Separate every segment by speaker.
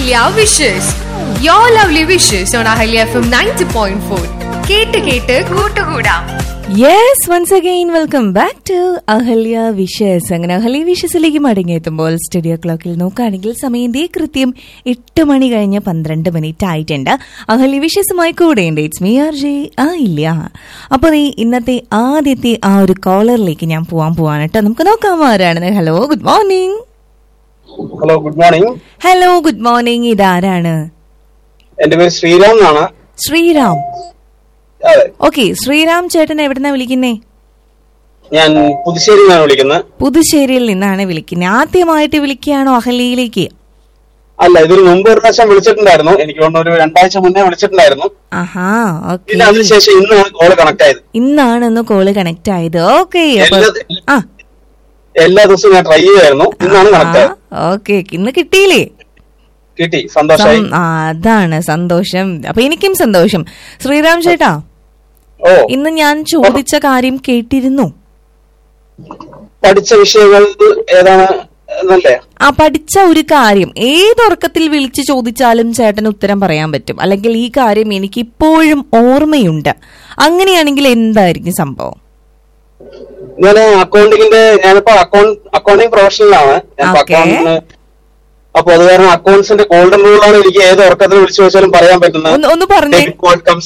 Speaker 1: Ahalya wishes your lovely wishes on Ahalya F M ninety point four കേട്ട് കേട്ട് കൂട്ടുകൂടാം
Speaker 2: yes once again welcome back to Ahalya wishes അങ്ങനെ Ahalya വിഷസിലേക്ക് മടങ്ങിയെത്തുമ്പോൾ studio ക്ലോക്കിൽ നോക്കുകയാണെങ്കിൽ സമയം ദേ കൃത്യം എട്ട് മണി കഴിഞ്ഞ് പന്ത്രണ്ട് മിനിറ്റ് ആയിട്ടുണ്ട് അഹല്യ വിഷസുമായി കൂടെയുണ്ട് ഇറ്റ്സ് മീ ആർ ജെ ആ ഇല്ല അപ്പോൾ ഈ ഇന്നത്തെ ആദ്യത്തെ ആ ഒരു കോളറിലേക്ക് ഞാൻ പോവാൻ പോവാണ് കേട്ടോ നമുക്ക് നോക്കാം ആരാണെന്ന് hello good morning
Speaker 3: hello good morning
Speaker 2: hello good morning ഇതാരാണ്
Speaker 3: എന്റെ പേര് ശ്രീരാം എന്നാണ്
Speaker 2: ശ്രീറാം
Speaker 3: അതെ
Speaker 2: ഓക്കെ ശ്രീറാം ചേട്ടൻ എവിടുന്നാ വിളിക്കുന്നേ
Speaker 3: ഞാൻ പുതുശ്ശേരി നിന്നാണ് വിളിക്കുന്നത്
Speaker 2: പുതുശ്ശേരിയിൽ നിന്നാണ് വിളിക്കുന്നത് ആദ്യമായിട്ട് വിളിക്കുകയാണോ അഹല്യയിലേക്ക്
Speaker 3: അല്ല ഇതിന് മുമ്പ് ഒരു പ്രാവശ്യം വിളിച്ചിട്ടുണ്ടായിരുന്നു എനിക്ക് തോന്നുന്നു ഒരു രണ്ടാഴ്ച മുന്നേ വിളിച്ചിട്ടുണ്ടായിരുന്നു
Speaker 2: ആഹാ ഓക്കെ
Speaker 3: പിന്നെ അതിനുശേഷം ഇന്നാണ് കോള് കണക്ട് ആയത്
Speaker 2: ഇന്നാണ് ഒന്ന് കോള് കണക്ട് ആയത് ഓക്കെ
Speaker 3: എല്ലാ-
Speaker 2: ആ
Speaker 3: എല്ലാ ദിവസവും ഞാൻ ട്രൈ ചെയ്യുമായിരുന്നു ഇന്നാണ് കണക്ട് ആയത്
Speaker 2: ഓക്കെ ഇന്ന് കിട്ടിയില്ലേ
Speaker 3: കിട്ടി സന്തോഷമായി
Speaker 2: സം- ആ, അതാണ് സന്തോഷം അപ്പൊ എനിക്കും സന്തോഷം ശ്രീറാം ചേട്ടാ
Speaker 3: ഓ
Speaker 2: ഇന്ന് ഞാൻ ചോദിച്ച കാര്യം കേട്ടിരുന്നു
Speaker 3: പഠിച്ച വിഷയങ്ങൾ ഏതാണ് എന്നല്ലേ
Speaker 2: ആ പഠിച്ച ഒരു കാര്യം ഏതൊറക്കത്തിൽ വിളിച്ചു ചോദിച്ചാലും ചേട്ടന് ഉത്തരം പറയാൻ പറ്റും അല്ലെങ്കിൽ ഈ കാര്യം എനിക്ക് ഇപ്പോഴും ഓർമ്മയുണ്ട് അങ്ങനെയാണെങ്കിൽ എന്തായിരിക്കും സംഭവം
Speaker 3: ഞാൻ അക്കൗണ്ടിങ്ങിന്റെ ഞാനിപ്പോ അക്കൗണ്ട് അക്കൗണ്ടിങ് പ്രൊഫഷണലാണ് ഞാൻ
Speaker 2: Okay.
Speaker 3: അക്കൗണ്ടിന് അപ്പൊ അത് കാരണം അക്കൗണ്ട്സിന്റെ ഗോൾഡൻ റൂളാണ് എനിക്ക് ഏത് ഉറക്കത്തിൽ വിളിച്ചു ചോദിച്ചാലും പറയാൻ പറ്റുന്നത്
Speaker 2: ഒന്ന് ഒന്ന് പറഞ്ഞേ
Speaker 3: Debit what comes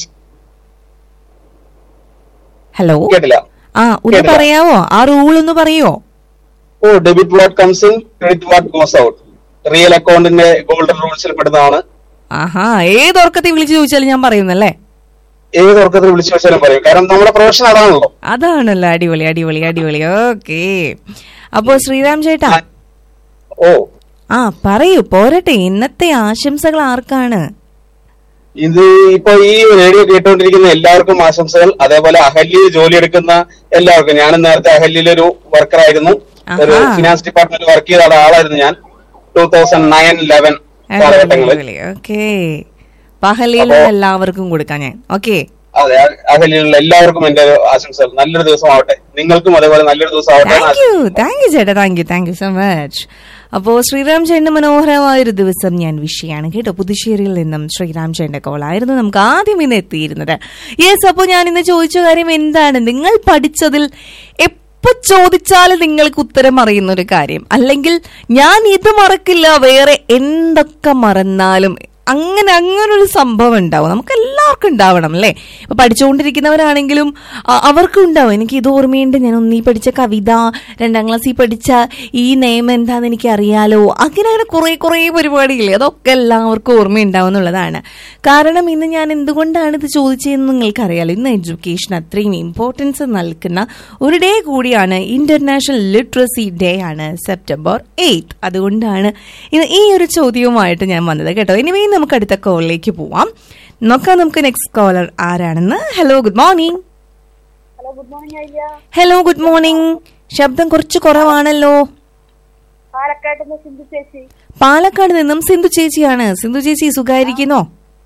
Speaker 2: ഹലോ
Speaker 3: കേട്ടില്ല
Speaker 2: ആ ഒന്ന്
Speaker 3: കേട്ടില്ല.
Speaker 2: പറയാവോ ആ റൂൾ ഒന്ന് പറയോ
Speaker 3: ഓ debit what comes in credit what goes out real അക്കൗണ്ടിന്റെ ഗോൾഡൻ റൂൾസിൽ പെടുന്നതാണ്
Speaker 2: ആഹാ ഏതൊറക്കത്തിൽ വിളിച്ചു ചോദിച്ചാലും ഞാൻ പറയുന്നല്ലേ
Speaker 3: ഏത് ഉറക്കത്തിൽ വിളിച്ചു വെച്ചാലും പറയും കാരണം നമ്മുടെ പ്രൊഫഷൻ അതാണല്ലോ
Speaker 2: അതാണല്ലോ അടിപൊളി അടിപൊളി അടിപൊളി ഓക്കെ അപ്പോ ശ്രീറാം ചേട്ടാ
Speaker 3: ഓ
Speaker 2: ആ പറയൂ പോരട്ടെ ഇന്നത്തെ ആശംസകൾ ആർക്കാണ്
Speaker 3: ഇത് ഇപ്പൊ ഈ റേഡിയോ കേട്ടുകൊണ്ടിരിക്കുന്ന എല്ലാവർക്കും ആശംസകൾ അതേപോലെ അഹല്യയിൽ ജോലിയെടുക്കുന്ന എല്ലാവർക്കും ഞാനും നേരത്തെ അഹല്യയിൽ ഒരു വർക്കർ ആയിരുന്നു ഒരു
Speaker 2: ആഹാ.
Speaker 3: ഫിനാൻസ് ഡിപ്പാർട്ട്മെന്റ് വർക്ക് ചെയ്ത ആളായിരുന്നു ഞാൻ ടൂ തൗസൻഡ് നയൻ ലെവൻ കാലഘട്ടങ്ങളിൽ
Speaker 2: ഓക്കെ പഹലിയിലുള്ള എല്ലാവർക്കും കൊടുക്കാം ഞാൻ ഓക്കെ
Speaker 3: അതെ അഹല്യയിലുള്ള എല്ലാവർക്കും എന്റെ ഒരു ആശംസകൾ നല്ലൊരു ദിവസം ആവട്ടെ നിങ്ങൾക്കും അതേപോലെ നല്ലൊരു ദിവസം ആവട്ടെ എന്ന്
Speaker 2: താങ്ക് യു താങ്ക് യു ചേട്ടാ thank you thank you so much അപ്പോ ശ്രീറാം ചേട്ടന്റെ മനോഹരമായ ഒരു ദിവസം ഞാൻ വിഷയാണ് കേട്ടോ പുതുശ്ശേരിയിൽ നിന്നും ശ്രീറാം ചേട്ടന്റെ കോളായിരുന്നു നമുക്ക് ആദ്യം ഇന്ന് എത്തിയിരുന്നത് യെസ് അപ്പോ ഞാൻ ഇന്ന് ചോദിച്ച കാര്യം എന്താണ് നിങ്ങൾ പഠിച്ചതിൽ എപ്പോ ചോദിച്ചാലും നിങ്ങൾക്ക് ഉത്തരം അറിയുന്ന ഒരു കാര്യം അല്ലെങ്കിൽ ഞാൻ ഇത് മറക്കില്ല വേറെ എന്തൊക്കെ മറന്നാലും അങ്ങനെ അങ്ങനെ ഒരു സംഭവം ഉണ്ടാവും നമുക്ക് എല്ലാവർക്കും ഉണ്ടാവണം അല്ലേ ഇപ്പൊ പഠിച്ചുകൊണ്ടിരിക്കുന്നവരാണെങ്കിലും അ- അവർക്കും ഉണ്ടാവും എനിക്ക് ഇത് ഓർമ്മയുണ്ട് ഞാൻ ഒന്നീ പഠിച്ച കവിത രണ്ടാം ക്ലാസ്സിൽ പഠിച്ച ഈ നിയമം എന്താന്ന് എനിക്ക് അറിയാലോ അങ്ങനെ അങ്ങനെ കുറെ കുറെ പരിപാടിയില്ലേ അതൊക്കെ എല്ലാവർക്കും ഓർമ്മയുണ്ടാവും എന്നുള്ളതാണ് കാരണം ഇന്ന് ഞാൻ എന്തുകൊണ്ടാണ് ഇത് ചോദിച്ചതെന്ന് നിങ്ങൾക്കറിയാലോ ഇന്ന് എഡ്യൂക്കേഷൻ അത്രയും ഇമ്പോർട്ടൻസ് നൽകുന്ന ഒരു ഡേ കൂടിയാണ് ഇന്റർനാഷണൽ ലിറ്ററസി ഡേ ആണ് സെപ്റ്റംബർ എയ്ത്ത് അതുകൊണ്ടാണ് ഇന്ന് ഈ ഒരു ചോദ്യവുമായിട്ട് ഞാൻ വന്നത് കേട്ടോ ഇനിയും നമുക്ക് അടുത്ത കോളിലേക്ക് പോവാം നോക്കാം നമുക്ക് നെക്സ്റ്റ് കോളർ ആരാണെന്ന് hello good morning
Speaker 4: hello good morning അയ്യ
Speaker 2: ഹലോ ഗുഡ് മോർണിംഗ് ശബ്ദം കുറച്ച് കുറവാണല്ലോ
Speaker 4: പാലക്കാട് നിന്ന് സിന്ധു ചേച്ചി
Speaker 2: പാലക്കാട് നിന്നും സിന്ധു ചേച്ചിയാണ് സിന്ധു ചേച്ചി സുഖായിരിക്കുന്നോ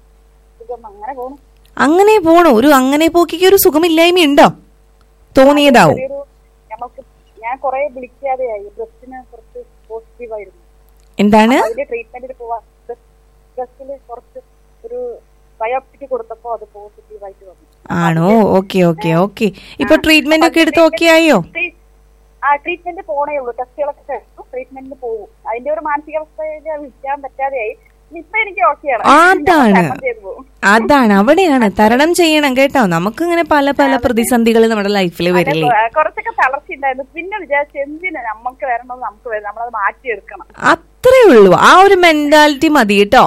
Speaker 4: സുഖം അങ്ങനെ പോണു
Speaker 2: അങ്ങനെ പോണോ ഒരു അങ്ങനെ പോക്കിക്ക് ഒരു സുഖമില്ലായ്മ ഉണ്ടോ തോന്നിയതാവും
Speaker 4: ചെറിയൊരു നമുക്ക് ഞാൻ കുറെ വിളിക്കാതെയായി ബ്രസ്റ്റിന് കുറച്ച് പോസിറ്റീവ് ആയിരുന്നു
Speaker 2: എന്താണ്
Speaker 4: അതിന്റെ ട്രീറ്റ്മെന്റിന് പോവാൻ ബ്രസ്റ്റില് കുറച്ച് ഒരു ബയോപ്സിക്ക് കൊടുത്തപ്പോ അത് പോസിറ്റീവ് ആയിട്ട് വന്നു
Speaker 2: ആണോ ഓക്കെ ഓക്കെ ഓക്കെ ഇപ്പൊ ട്രീറ്റ്മെന്റ് ഒക്കെ എടുത്ത് ഓക്കെ ആയോ
Speaker 4: ട്രീ- ആ ട്രീറ്റ്മെന്റ് പോണേ ഉള്ളൂ ടെസ്റ്റുകളൊക്കെ കഴിഞ്ഞു ട്രീറ്റ്മെന്റിന് പോകും അതിന്റെ ഒരു മാനസികാവസ്ഥ വിളിക്കാൻ പറ്റാതെയായി ഇപ്പൊ എനിക്ക് ഓക്കെയാണ്
Speaker 2: അതാണ്
Speaker 4: ഞാൻ ചെയ്തു പോകും
Speaker 2: അതാണ് അവിടെയാണ് തരണം ചെയ്യണം കേട്ടോ നമുക്ക് ഇങ്ങനെ പല പല പ്രതിസന്ധികൾ നമ്മുടെ ലൈഫിൽ വരില്ലേ
Speaker 4: അതെ, കുറച്ചൊക്കെ തളർച്ച ഉണ്ടായിരുന്നു പിന്നെ വിചാരിച്ചു എന്തിനാ നമുക്ക് വരണമെന്ന് നമുക്ക് വരും നമ്മളത് മാറ്റിയെടുക്കണം
Speaker 2: അത്രേ ഉള്ളൂ ആ ഒരു മെന്റാലിറ്റി മതി കേട്ടോ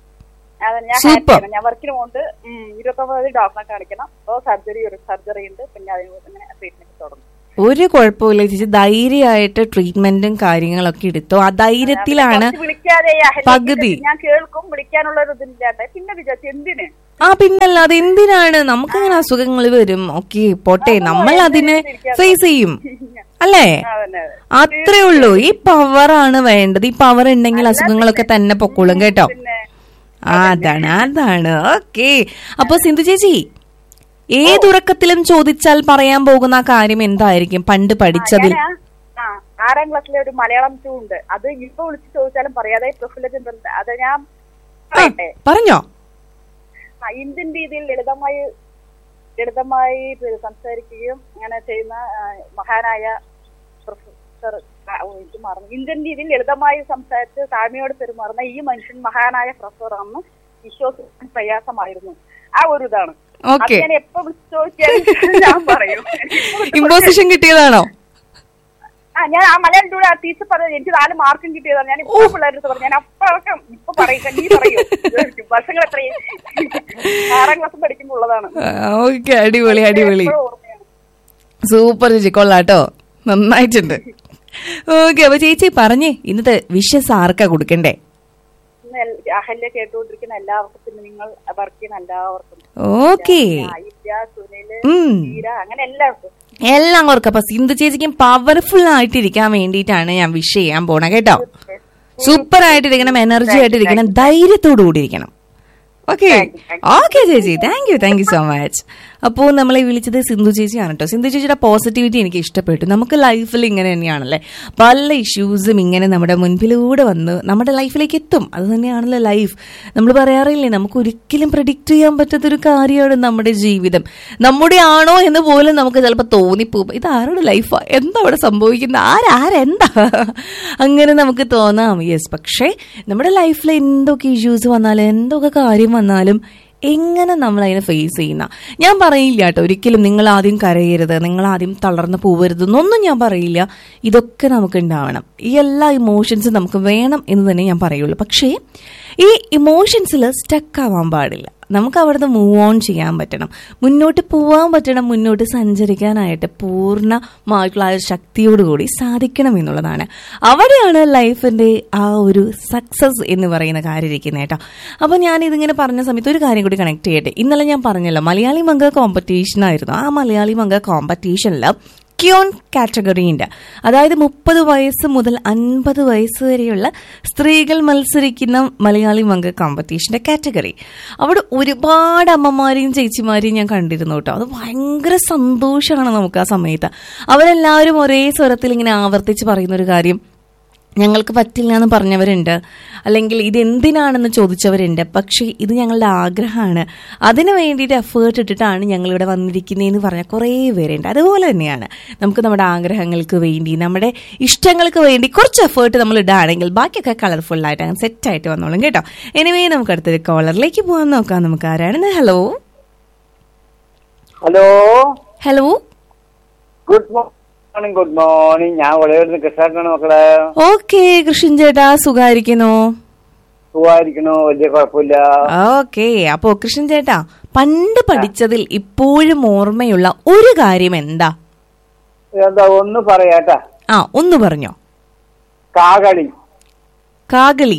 Speaker 4: അതെ ഞാൻ
Speaker 2: Super.
Speaker 4: ഹാപ്പിയാണ് ഞാൻ വർക്കിന് പോകുന്നുണ്ട് ഇരുപത്തൊമ്പത് ഡോക്ടറെ കാണിക്കണം അപ്പോൾ സർജറി ഒരു സർജറി ഉണ്ട് പിന്നെ അതിന് ഇങ്ങനെ ട്രീറ്റ്മെന്റ് തുടങ്ങും
Speaker 2: ഒരു കുഴപ്പമില്ല ചേച്ചി ധൈര്യമായിട്ട് ട്രീറ്റ്മെന്റും കാര്യങ്ങളൊക്കെ എടുത്തോ ആ ധൈര്യത്തിലാണ്
Speaker 4: കുറച്ച് വിളിക്കാതെ ഈ അഹല്യയ്ക്ക്
Speaker 2: പകുതി.
Speaker 4: ഞാൻ കേൾക്കും വിളിക്കാനുള്ള ഒരു ഇതില്ലാണ്ട് പിന്നെ വിചാരിച്ചു എന്തിന്
Speaker 2: ആ പിന്നല്ലാതെ എന്തിനാണ് നമുക്കിങ്ങനെ അസുഖങ്ങൾ വരും ഓക്കെ പോട്ടെ നമ്മൾ അതിനെ ഫേസ് ചെയ്യും അല്ലേ
Speaker 4: അതന്നെ അതെ.
Speaker 2: അത്രേ ഉള്ളൂ ഈ പവറാണ് വേണ്ടത് ഈ പവർ ഉണ്ടെങ്കിൽ അസുഖങ്ങളൊക്കെ തന്നെ പൊക്കോളും കേട്ടോ
Speaker 4: പിന്നെ
Speaker 2: ആ, അതാണ് അതാണ് ഓക്കെ അപ്പൊ സിന്ധു ചേച്ചി ഏതുറക്കത്തിലും ചോദിച്ചാൽ പറയാൻ പോകുന്ന ആ കാര്യം എന്തായിരിക്കും പണ്ട് പഠിച്ചതിൽ
Speaker 4: ഞാനാ, ആ ആറാം ക്ലാസ്സിലെ ഒരു മലയാളം ടൂ ഉണ്ട് അത് ഇപ്പൊ വിളിച്ച് ചോദിച്ചാലും പറയാതെ പ്രഫുല്ല ചന്ദ്രൻ അത് ഞാൻ പറയട്ടെ
Speaker 2: പറഞ്ഞോ
Speaker 4: ആ, ഇന്ത്യൻ രീതിയിൽ ലളിതമായി ലളിതമായി പി- സംസാരിക്കുകയും അങ്ങനെ ചെയ്യുന്ന ആ, മഹാനായ പ്രൊഫസർ ആ, ഓ, ഇത് മറന്നു ഇന്ത്യൻ രീതിയിൽ ലളിതമായി സംസാരിച്ച് താഴ്മയോട് പെരുമാറുന്ന ഈ മനുഷ്യൻ മഹാനായ പ്രൊഫസറാണെന്ന് വിശ്വസിക്കാൻ പ്രയാസമായിരുന്നു ആ ഒരു ഇതാണ് അത്
Speaker 2: ഓക്കെ
Speaker 4: ഞാൻ എപ്പോ വിളിച്ചു ചോദിച്ചാലും ഞാൻ പറയും
Speaker 2: ഇമ്പോസിഷൻ കിട്ടിയതാണോ
Speaker 4: ആ ഞാൻ ആ മലയാളം ടൂടെ ആ ടീച്ചർ പറഞ്ഞത് എനിക്ക് നാല് മാർക്കും കിട്ടിയതാണ് ഞാൻ ഇപ്പൊ പിള്ളേരുടെ പറഞ്ഞു ഞാൻ അപ്പോഴൊക്കെ ഇപ്പൊ പറയും നീ പറയൂ വർഷങ്ങൾ എത്രയും ആറാം ക്ലാസ് പഠിക്കുമ്പോൾ ഉള്ളതാണ്
Speaker 2: ഓക്കെ അടിപൊളി അടിപൊളി
Speaker 4: എപ്പോഴും ഓർമ്മയാണ്.
Speaker 2: സൂപ്പർ ചേച്ചി കൊള്ളാട്ടോ നന്നായിട്ടുണ്ട് ഓക്കെ അപ്പൊ ചേച്ചി പറഞ്ഞേ ഇന്നത്തെ വിഷസ് ആർക്കാ കൊടുക്കണ്ടേ
Speaker 4: ഇന്ന് എൽ- അഹല്യ കേട്ടുകൊണ്ടിരിക്കുന്ന എല്ലാവർക്കും പിന്നെ നിങ്ങൾ വർക്ക് ചെയ്യുന്ന എല്ലാവർക്കും
Speaker 2: ഓക്കെ
Speaker 4: ആയില്യ സുനില്
Speaker 2: ഉം
Speaker 4: തീര അങ്ങനെ എല്ലാവർക്കും
Speaker 2: എല്ലാം ഓർക്കാം അപ്പൊ സിന്ധു ചേച്ചിക്കും പവർഫുൾ ആയിട്ടിരിക്കാൻ വേണ്ടിയിട്ടാണ് ഞാൻ വിഷ് ചെയ്യാൻ പോണ കേട്ടോ സൂപ്പർ ആയിട്ടിരിക്കണം എനർജി ആയിട്ടിരിക്കണം ധൈര്യത്തോടു കൂടി ഇരിക്കണം ഓക്കെ ഓക്കെ ചേച്ചി thank you thank you so much അപ്പോൾ നമ്മളെ വിളിച്ചത് സിന്ധു ചേച്ചിയാണ് കേട്ടോ സിന്ധു ചേച്ചിയുടെ പോസിറ്റിവിറ്റി എനിക്ക് ഇഷ്ടപ്പെട്ടു നമുക്ക് ലൈഫിൽ ഇങ്ങനെ തന്നെയാണല്ലേ പല ഇഷ്യൂസും ഇങ്ങനെ നമ്മുടെ മുൻപിലൂടെ വന്ന് നമ്മുടെ ലൈഫിലേക്ക് എത്തും അത് തന്നെയാണല്ലോ ലൈഫ് നമ്മൾ പറയാറില്ലേ നമുക്ക് ഒരിക്കലും പ്രഡിക്റ്റ് ചെയ്യാൻ പറ്റാത്തൊരു കാര്യമാണ് നമ്മുടെ ജീവിതം നമ്മുടെ ആണോ എന്ന് പോലും നമുക്ക് ചിലപ്പോൾ തോന്നിപ്പോകും ഇത് ആരുടെ ലൈഫാ എന്താ അവിടെ സംഭവിക്കുന്നത് ആരാരെന്താ അങ്ങനെ നമുക്ക് തോന്നാം യെസ് പക്ഷേ നമ്മുടെ ലൈഫിൽ എന്തൊക്കെ ഇഷ്യൂസ് വന്നാലും എന്തൊക്കെ കാര്യം വന്നാലും എങ്ങനെ നമ്മൾ അതിനെ ഫേസ് ചെയ്യുന്ന ഞാൻ പറയില്ല കേട്ടോ ഒരിക്കലും നിങ്ങൾ ആദ്യം കരയരുത് നിങ്ങൾ ആദ്യം തളർന്നു പോവരുത് എന്നൊന്നും ഞാൻ പറയില്ല ഇതൊക്കെ നമുക്ക് ഉണ്ടാവണം ഈ എല്ലാ ഇമോഷൻസും നമുക്ക് വേണം എന്ന് തന്നെ ഞാൻ പറയുള്ളൂ പക്ഷേ ഈ ഇമോഷൻസിൽ സ്റ്റക്ക് ആവാൻ പാടില്ല നമുക്ക് അവിടുന്ന് മൂവ് ഓൺ ചെയ്യാൻ പറ്റണം മുന്നോട്ട് പോവാൻ പറ്റണം മുന്നോട്ട് സഞ്ചരിക്കാനായിട്ട് പൂർണ്ണമായിട്ടുള്ള ആ ഒരു ശക്തിയോടുകൂടി സാധിക്കണം എന്നുള്ളതാണ് അവിടെയാണ് ലൈഫിന്റെ ആ ഒരു സക്സസ് എന്ന് പറയുന്ന കാര്യം ഇരിക്കുന്നത് കേട്ടോ അപ്പോൾ ഞാൻ ഇതിങ്ങനെ പറഞ്ഞ സമയത്ത് ഒരു കാര്യം കൂടി കണക്ട് ചെയ്യട്ടെ ഇന്നലെ ഞാൻ പറഞ്ഞല്ലോ മലയാളി മംഗ കോമ്പറ്റീഷൻ ആയിരുന്നു ആ മലയാളി മംഗ കോമ്പറ്റീഷനിൽ ക്യോൺ കാറ്റഗറി ഉണ്ട് അതായത് മുപ്പത് വയസ്സ് മുതൽ അൻപത് വയസ്സ് വരെയുള്ള സ്ത്രീകൾ മത്സരിക്കുന്ന മലയാളി മംഗ കോമ്പറ്റീഷന്റെ കാറ്റഗറി അവിടെ ഒരുപാട് അമ്മമാരെയും ചേച്ചിമാരെയും ഞാൻ കണ്ടിരുന്നു കേട്ടോ അത് ഭയങ്കര സന്തോഷമാണ് നമുക്ക് ആ സമയത്ത് അവരെല്ലാവരും ഒരേ സ്വരത്തിൽ ഇങ്ങനെ ആവർത്തിച്ച് പറയുന്ന ഒരു കാര്യം ഞങ്ങൾക്ക് പറ്റില്ല എന്ന് പറഞ്ഞവരുണ്ട് അല്ലെങ്കിൽ ഇത് എന്തിനാണെന്ന് ചോദിച്ചവരുണ്ട് പക്ഷേ ഇത് ഞങ്ങളുടെ ആഗ്രഹമാണ് അതിന് വേണ്ടിയിട്ട് എഫേർട്ട് ഇട്ടിട്ടാണ് ഞങ്ങൾ ഇവിടെ വന്നിരിക്കുന്നതെന്ന് പറഞ്ഞ കുറേ പേരുണ്ട് അതുപോലെ തന്നെയാണ് നമുക്ക് നമ്മുടെ ആഗ്രഹങ്ങൾക്ക് വേണ്ടി നമ്മുടെ ഇഷ്ടങ്ങൾക്ക് വേണ്ടി കുറച്ച് എഫേർട്ട് നമ്മൾ ഇടുകയാണെങ്കിൽ ബാക്കിയൊക്കെ കളർഫുൾ ആയിട്ട് അങ്ങനെ സെറ്റായിട്ട് വന്നോളും കേട്ടോ എനിവേ നമുക്ക് അടുത്തൊരു കോളറിലേക്ക് പോകാൻ നോക്കാം നമുക്ക് ആരാണ് hello
Speaker 5: hello
Speaker 2: hello
Speaker 5: good morning good morning ഞാൻ വളരുന്ന കൃഷ്ണാട്ടാണ് മക്കളെ
Speaker 2: ഓക്കെ കൃഷ്ണൻ ചേട്ടാ സുഖായിരിക്കുന്നു
Speaker 5: സുഖമായിരിക്കണു വലിയ കുഴപ്പമില്ല
Speaker 2: ഓക്കെ അപ്പോ കൃഷ്ണൻ ചേട്ടാ പണ്ട് പഠിച്ചതിൽ ഇപ്പോഴും ഓർമ്മയുള്ള ഒരു കാര്യം എന്താ
Speaker 5: എന്താ ഒന്ന് പറയാട്ടാ
Speaker 2: ആ ഒന്ന് പറഞ്ഞോ
Speaker 5: കാകളി
Speaker 2: കാകളി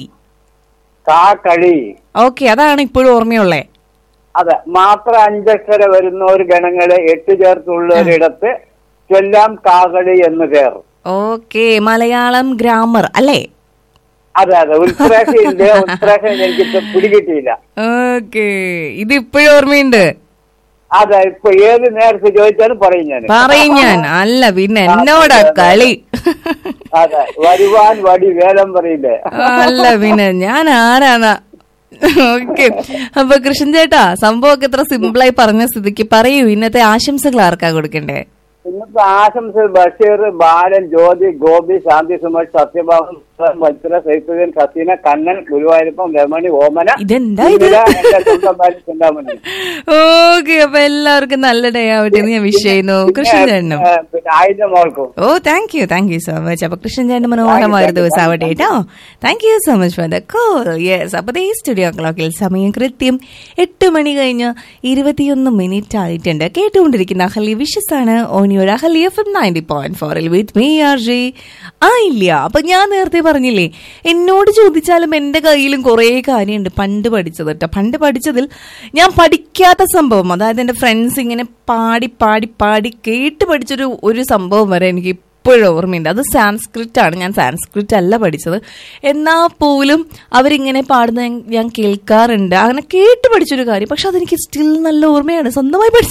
Speaker 5: കാകളി
Speaker 2: ഓക്കെ അതാണ് ഇപ്പോഴും ഓർമ്മയുള്ളേ
Speaker 5: അതെ മാത്രം അഞ്ചക്ഷര വരുന്ന ഒരു ഗണങ്ങളെ എട്ട് ചേർത്തുള്ള ഒരിടത്ത് ചൊല്ലാം കാകളി എന്ന് പേർ
Speaker 2: ഓക്കെ മലയാളം ഗ്രാമർ അല്ലേ
Speaker 5: അതെ അതെ ഉത്പ്രേക്ഷയില്ല ഉത്പ്രേക്ഷ എനിക്ക് പിടികിട്ടിയില്ല
Speaker 2: ഓക്കെ ഇത് ഇപ്പോഴും ഓർമ്മയുണ്ട്
Speaker 5: അതെ ഇപ്പൊ ഏത് നേരത്തെ ചോദിച്ചാലും പറയും ഞാൻ
Speaker 2: പറയും ഞാൻ അല്ല പിന്നെ എന്നോടാ കളി
Speaker 5: അതെ വരുവാൻ വടി വേലം പറയില്ലേ
Speaker 2: അല്ല പിന്നെ ഞാൻ ആരാന്നാ ഓക്കെ അപ്പൊ കൃഷ്ണൻ ചേട്ടാ സംഭവമൊക്കെ ഇത്ര സിമ്പിളായി പറഞ്ഞ സ്ഥിതിക്ക് പറയൂ ഇന്നത്തെ ആശംസകൾ ആർക്കാ കൊടുക്കണ്ടേ
Speaker 5: ഇന്നത്തെ ആശംസ ബഷീർ ബാലൻ ജ്യോതി ഗോപി ശാന്തി സുമേഷ് സത്യഭാവൻ മത്സര സൈഫുദ്ദീൻ ഹസീന കണ്ണൻ ഗുരുവായൂരപ്പൻ രമണി ഓമന
Speaker 2: ഇതെന്താ ഇത്?
Speaker 5: ഇന്ദിര, എന്റെ സ്വന്തം ഭാര്യ ചിന്താമണി
Speaker 2: ഓക്കെ അപ്പൊ എല്ലാവർക്കും നല്ല ഡേ ആവട്ടെ എന്ന് ഞാൻ വിഷ് ചെയ്യുന്നു കൃഷ്ണൻ ചേട്ടനും
Speaker 5: ഏ, പിന്നെ ആയിരം മോൾക്കും
Speaker 2: ഓ thank you thank you so much അപ്പൊ കൃഷ്ണൻ ചേട്ടൻ മനോഹരമായ ഒരു ദിവസം ആവട്ടെ കേട്ടോ thank you so much for the call yes അപ്പൊ ഈ സ്റ്റുഡിയോ ക്ലോക്കിൽ സമയം കൃത്യം എട്ട് മണി കഴിഞ്ഞ് ഇരുപത്തിയൊന്ന് മിനിറ്റ് ആയിട്ടുണ്ട് കേട്ടുകൊണ്ടിരിക്കുന്ന അഹലി വിഷസ് ആണ് ഓണിയോട് Ahalya F M ninety point ഫോറിൽ വിത്ത് മീ ആർ ജെ ആ ഇല്ല അപ്പൊ ഞാൻ നേരത്തെ പറഞ്ഞില്ലേ എന്നോട് ചോദിച്ചാലും എന്റെ കയ്യിലും കുറേ കാര്യമുണ്ട് പണ്ട് പഠിച്ചത് കേട്ടോ പണ്ട് പഠിച്ചതിൽ ഞാൻ പഠിക്കാത്ത സംഭവം അതായത് എന്റെ ഫ്രണ്ട്സ് ഇങ്ങനെ പാടി പാടി പാടി കേട്ട് പഠിച്ചൊരു ഒരു സംഭവം വരെ എനിക്ക് ഇപ്പോഴും ഓർമ്മയുണ്ട് അത് സാൻസ്ക്രിറ്റ് ആണ് ഞാൻ സാൻസ്ക്രിറ്റ് അല്ല പഠിച്ചത് എന്നാൽ പോലും അവരിങ്ങനെ പാടുന്നത് ഞാൻ- ഞാൻ കേൾക്കാറുണ്ട് അങ്ങനെ കേട്ട് പഠിച്ചൊരു കാര്യം പക്ഷെ അതെനിക്ക് സ്റ്റിൽ നല്ല ഓർമ്മയാണ് സ്വന്തമായി പഠിച്ച